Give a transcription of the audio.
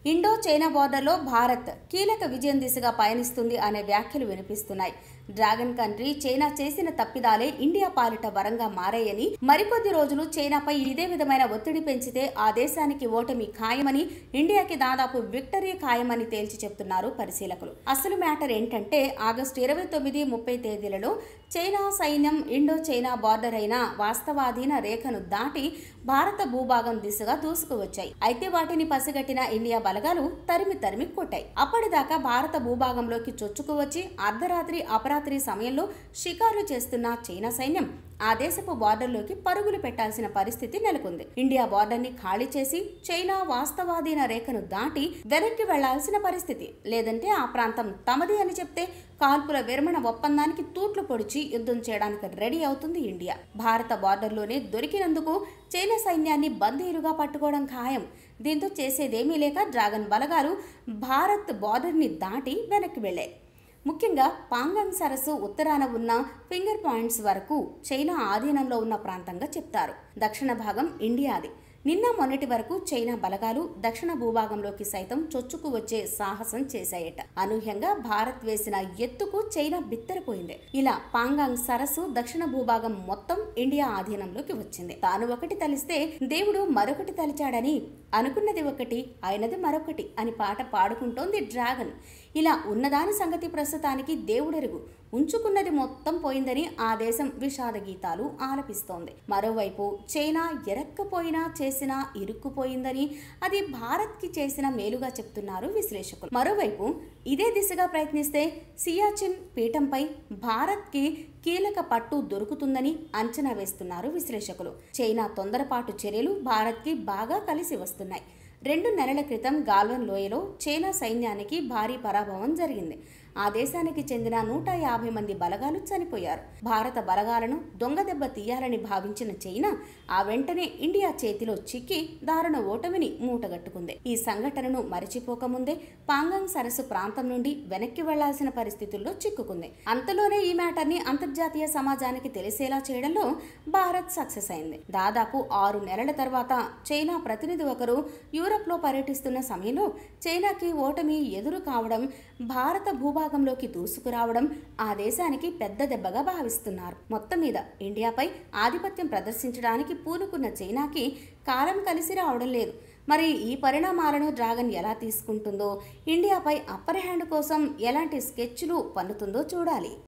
Indo China బోర్డర్లో భారత్ కీలక విజయం దిశగా పయనిస్తుంది అనే వ్యాఖ్యలు వినిపిస్తున్నాయి డ్రాగన్ కంట్రీ చైనా చేసిన తప్పిదాలే ఇండియా పాలిట వరంగా మారాయని మరికొద్ది రోజులు చైనాపై ఇదే విధమైన ఒత్తిడి పెంచితే ఆ దేశానికి ఓటమి ఖాయమని ఇండియాకి దాదాపు విక్టరీ ఖాయమని తేల్చి చెప్తున్నారు పరిశీలకులు అసలు మ్యాటర్ ఏంటంటే ఆగస్టు ఇరవై తొమ్మిది ముప్పై తేదీలలో చైనా సైన్యం ఇండో చైనా బార్డర్ అయిన వాస్తవాధీన రేఖను దాటి భారత భూభాగం దిశగా దూసుకువచ్చాయి అయితే వాటిని పసిగట్టిన ఇండియా బలగాలు తరిమి తరిమి కొట్టాయి అప్పటిదాకా భారత భూభాగంలోకి చొచ్చుకువచ్చి అర్ధరాత్రి అపరాత్రి సమయంలో షికారులు చేస్తున్న చైనా సైన్యం ఆ దేశపు బార్డర్లోకి పరుగులు పెట్టాల్సిన పరిస్థితి నెలకొంది ఇండియా బార్డర్ ని ఖాళీ చేసి చైనా వాస్తవాధీన రేఖను దాటి వెనక్కి వెళ్లాల్సిన పరిస్థితి లేదంటే ఆ ప్రాంతం తమది అని చెప్తే కాల్పుల విరమణ ఒప్పందానికి తూట్లు పొడిచి యుద్ధం చేయడానికి రెడీ అవుతుంది ఇండియా భారత బార్డర్లోనే దొరికినందుకు చైనా సైన్యాన్ని బందీలుగా పట్టుకోవడం ఖాయం దీంతో చేసేదేమీ లేక డ్రాగన్ బలగాలు భారత్ బార్డర్ని దాటి వెనక్కి వెళ్లాయి ముఖ్యంగా పాంగాంగ్ సరస్సు ఉత్తరాన ఉన్న ఫింగర్ పాయింట్స్ వరకు చైనా ఆధీనంలో ఉన్న ప్రాంతంగా చెప్తారు దక్షిణ భాగం ఇండియాది నిన్న మొన్నటి వరకు చైనా బలగాలు దక్షిణ భూభాగంలోకి సైతం చొచ్చుకు వచ్చే సాహసం చేశాయట అనూహ్యంగా భారత్ వేసిన ఎత్తుకు చైనా బిత్తరపోయింది ఇలా పాంగాంగ్ సరస్సు దక్షిణ భూభాగం మొత్తం ఇండియా ఆధీనంలోకి వచ్చింది తాను ఒకటి తలిస్తే దేవుడు మరొకటి తలిచాడని అనుకున్నది ఒకటి అయినది మరొకటి అని పాట పాడుకుంటోంది డ్రాగన్ ఇలా ఉన్నదాని సంగతి ప్రస్తుతానికి దేవుడెరుగు ఉంచుకున్నది మొత్తం పోయిందని ఆ దేశం విషాద గీతాలు ఆలపిస్తోంది మరోవైపు చైనా ఎరక్కపోయినా చేసినా ఇరుక్కుపోయిందని అది భారత్కి చేసిన మేలుగా చెప్తున్నారు విశ్లేషకులు మరోవైపు ఇదే దిశగా ప్రయత్నిస్తే సియాచిన్ పీఠంపై భారత్కి కీలక పట్టు దొరుకుతుందని అంచనా వేస్తున్నారు విశ్లేషకులు చైనా తొందరపాటు చర్యలు భారత్కి బాగా కలిసి వస్తున్నాయి రెండు నెలల క్రితం గాల్వన్ లోయలో చైనా సైన్యానికి భారీ పరాభవం జరిగింది ఆ దేశానికి చెందిన నూట యాభై మంది బలగాలు చనిపోయారు భారత బలగాలను దొంగ దెబ్బ తీయాలని భావించిన చైనా ఆ వెంటనే ఇండియా చేతిలో చిక్కి దారుణ ఓటమిని మూటగట్టుకుంది ఈ సంఘటనను మరిచిపోకముందే పాంగాంగ్ సరస్సు ప్రాంతం నుండి వెనక్కి వెళ్లాల్సిన పరిస్థితుల్లో చిక్కుకుంది అంతలోనే ఈ మ్యాటర్ని అంతర్జాతీయ సమాజానికి తెలిసేలా చేయడంలో భారత్ సక్సెస్ అయింది దాదాపు ఆరు నెలల తర్వాత చైనా ప్రతినిధి ఒకరు యూరప్లో పర్యటిస్తున్న సమయంలో చైనాకి ఓటమి ఎదురు కావడం భారత భూభాగంలోకి దూసుకురావడం ఆ దేశానికి పెద్ద దెబ్బగా భావిస్తున్నారు మొత్తం మీద ఇండియాపై ఆధిపత్యం ప్రదర్శించడానికి పూనుకున్న చైనాకి కాలం కలిసి రావడం లేదు మరి ఈ పరిణామాలను డ్రాగన్ ఎలా తీసుకుంటుందో ఇండియాపై అప్పర్ హ్యాండ్ కోసం ఎలాంటి స్కెచ్లు పన్నుతుందో చూడాలి